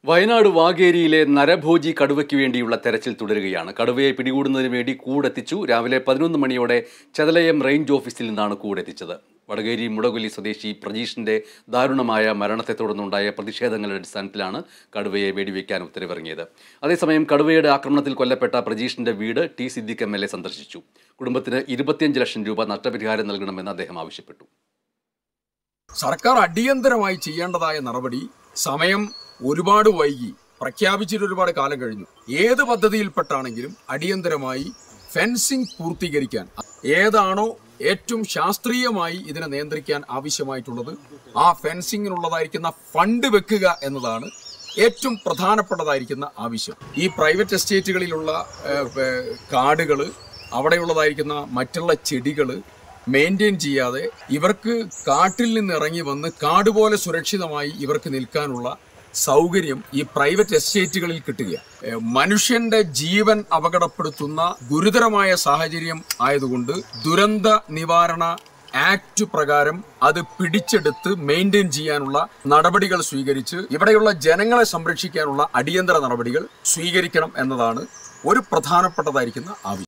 വയനാട് വാഗേരിയിലെ നരഭോജി കടുവയ്ക്ക് വേണ്ടിയുള്ള തെരച്ചിൽ തുടരുകയാണ് കടുവയെ പിടികൂടുന്നതിന് വേണ്ടി കൂടെത്തിച്ചു രാവിലെ പതിനൊന്ന് മണിയോടെ ചതലയം റേഞ്ച് ഓഫീസിൽ നിന്നാണ് കൂടെത്തിച്ചത് വടകേരി മുടകൊല്ലി സ്വദേശി പ്രജീഷിന്റെ ദാരുണമായ മരണത്തെ തുടർന്നുണ്ടായ പ്രതിഷേധങ്ങളുടെ അടിസ്ഥാനത്തിലാണ് കടുവയെ വെടിവെക്കാൻ ഉത്തരവിറങ്ങിയത് അതേസമയം കടുവയുടെ ആക്രമണത്തിൽ കൊല്ലപ്പെട്ട പ്രജീഷിന്റെ വീട് T Siddique M L A സന്ദർശിച്ചു കുടുംബത്തിന് ഇരുപത്തിയഞ്ച് ലക്ഷം രൂപ നഷ്ടപരിഹാരം നൽകണമെന്ന് അദ്ദേഹം ആവശ്യപ്പെട്ടു സർക്കാർ അടിയന്തരമായി ചെയ്യേണ്ടതായ നടപടി സമയം ഒരുപാട് വൈകി പ്രഖ്യാപിച്ചിട്ട് ഒരുപാട് കാലം കഴിഞ്ഞു ഏത് പദ്ധതിയിൽപ്പെട്ടാണെങ്കിലും അടിയന്തരമായി ഫെൻസിംഗ് പൂർത്തീകരിക്കാൻ ഏതാണോ ഏറ്റവും ശാസ്ത്രീയമായി ഇതിനെ നിയന്ത്രിക്കാൻ ആവശ്യമായിട്ടുള്ളത് ആ ഫെൻസിങ്ങിനുള്ളതായിരിക്കുന്ന ഫണ്ട് വെക്കുക എന്നതാണ് ഏറ്റവും പ്രധാനപ്പെട്ടതായിരിക്കുന്ന ആവശ്യം ഈ പ്രൈവറ്റ് എസ്റ്റേറ്റുകളിലുള്ള കാടുകൾ അവിടെയുള്ളതായിരിക്കുന്ന മറ്റുള്ള ചെടികൾ മെയിൻറ്റെയിൻ ചെയ്യാതെ ഇവർക്ക് കാട്ടിൽ നിന്ന് ഇറങ്ങി വന്ന് കാട് പോലെ സുരക്ഷിതമായി ഇവർക്ക് നിൽക്കാനുള്ള സൗകര്യം ഈ പ്രൈവറ്റ് എസ്റ്റേറ്റുകളിൽ കിട്ടുക ഏഹ് മനുഷ്യന്റെ ജീവൻ അപകടപ്പെടുത്തുന്ന ഗുരുതരമായ സാഹചര്യം ആയതുകൊണ്ട് ദുരന്ത നിവാരണ ആക്ട് പ്രകാരം അത് പിടിച്ചെടുത്ത് മെയിൻറ്റെയിൻ ചെയ്യാനുള്ള നടപടികൾ സ്വീകരിച്ച് ഇവിടെയുള്ള ജനങ്ങളെ സംരക്ഷിക്കാനുള്ള അടിയന്തര നടപടികൾ സ്വീകരിക്കണം എന്നതാണ് ഒരു പ്രധാനപ്പെട്ടതായിരിക്കുന്ന ആവശ്യം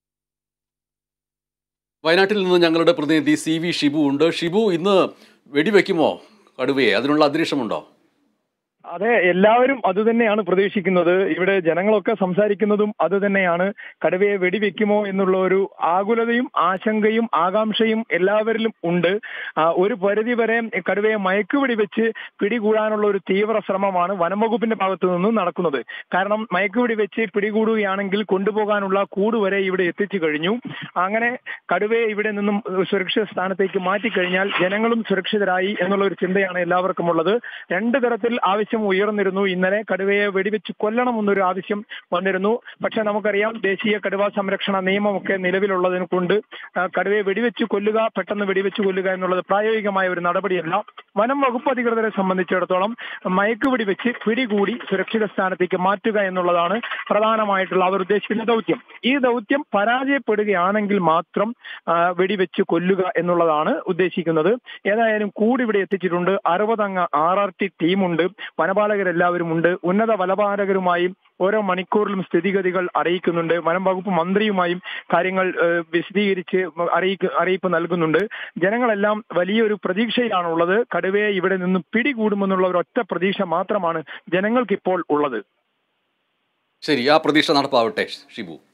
വയനാട്ടിൽ നിന്ന് ഞങ്ങളുടെ പ്രതിനിധി സി വി ഷിബു ഉണ്ട് ഷിബു ഇന്ന് വെടിവെക്കുമോ കടുവയെ അതിനുള്ള അന്തരീക്ഷമുണ്ടോ അതെ എല്ലാവരും അത് തന്നെയാണ് പ്രതീക്ഷിക്കുന്നത് ഇവിടെ ജനങ്ങളൊക്കെ സംസാരിക്കുന്നതും അത് തന്നെയാണ് കടുവയെ വെടിവെക്കുമോ എന്നുള്ള ഒരു ആകുലതയും ആശങ്കയും ആകാംക്ഷയും എല്ലാവരിലും ഉണ്ട് ആ, ഒരു പരിധി വരെ കടുവയെ മയക്കുവെടി വെച്ച് പിടികൂടാനുള്ള ഒരു തീവ്ര ശ്രമമാണ് വനംവകുപ്പിന്റെ ഭാഗത്തു നിന്ന് നടക്കുന്നത് കാരണം മയക്കുവെടി വെച്ച് പിടികൂടുകയാണെങ്കിൽ കൊണ്ടുപോകാനുള്ള കൂട് വരെ ഇവിടെ എത്തിച്ചു കഴിഞ്ഞു അങ്ങനെ കടുവയെ ഇവിടെ നിന്നും സുരക്ഷിത സ്ഥാനത്തേക്ക് മാറ്റിക്കഴിഞ്ഞാൽ ജനങ്ങളും സുരക്ഷിതരായി എന്നുള്ള ഒരു ചിന്തയാണ് എല്ലാവർക്കും ഉള്ളത് രണ്ട് തരത്തിൽ ആവശ്യം ഉയർന്നിരുന്നു ഇന്നലെ കടുവയെ വെടിവെച്ച് കൊല്ലണമെന്നൊരു ആവശ്യം വന്നിരുന്നു പക്ഷെ നമുക്കറിയാം ദേശീയ കടുവ സംരക്ഷണ നിയമമൊക്കെ നിലവിലുള്ളതിനെ കൊണ്ട് ആ, കടുവയെ വെടിവെച്ച് കൊല്ലുക പെട്ടെന്ന് വെടിവെച്ച് കൊല്ലുക എന്നുള്ളത് പ്രായോഗികമായ ഒരു നടപടിയല്ല വനം വകുപ്പ് അധികൃതരെ സംബന്ധിച്ചിടത്തോളം മയക്കുവെടി വെച്ച് പിടികൂടി സുരക്ഷിത സ്ഥാനത്തേക്ക് മാറ്റുക എന്നുള്ളതാണ് പ്രധാനമായിട്ടുള്ള അവർ ഉദ്ദേശിക്കുന്ന ദൗത്യം ഈ ദൗത്യം പരാജയപ്പെടുകയാണെങ്കിൽ മാത്രം ആ, വെടിവെച്ച് കൊല്ലുക എന്നുള്ളതാണ് ഉദ്ദേശിക്കുന്നത് ഏതായാലും കൂടി ഇവിടെ എത്തിച്ചിട്ടുണ്ട് അറുപതംഗ ആർ ആർ ടി ടീമുണ്ട് വനപാലകരെല്ലാവരും ഉണ്ട് ഉന്നത വനപാലകരുമായും ഓരോ മണിക്കൂറിലും സ്ഥിതിഗതികൾ അറിയിക്കുന്നുണ്ട് വനം വകുപ്പ് മന്ത്രിയുമായും കാര്യങ്ങൾ ഏഹ്, വിശദീകരിച്ച് അറിയിക്ക് അറിയിപ്പ് നൽകുന്നുണ്ട് ജനങ്ങളെല്ലാം വലിയൊരു പ്രതീക്ഷയിലാണുള്ളത് കടുവയെ ഇവിടെ നിന്ന് പിടികൂടുമെന്നുള്ള ഒരു ഒറ്റ പ്രതീക്ഷ മാത്രമാണ് ജനങ്ങൾക്കിപ്പോൾ ഉള്ളത് ശരി ആ പ്രതീക്ഷ നടപ്പാവട്ടെ ഷിബു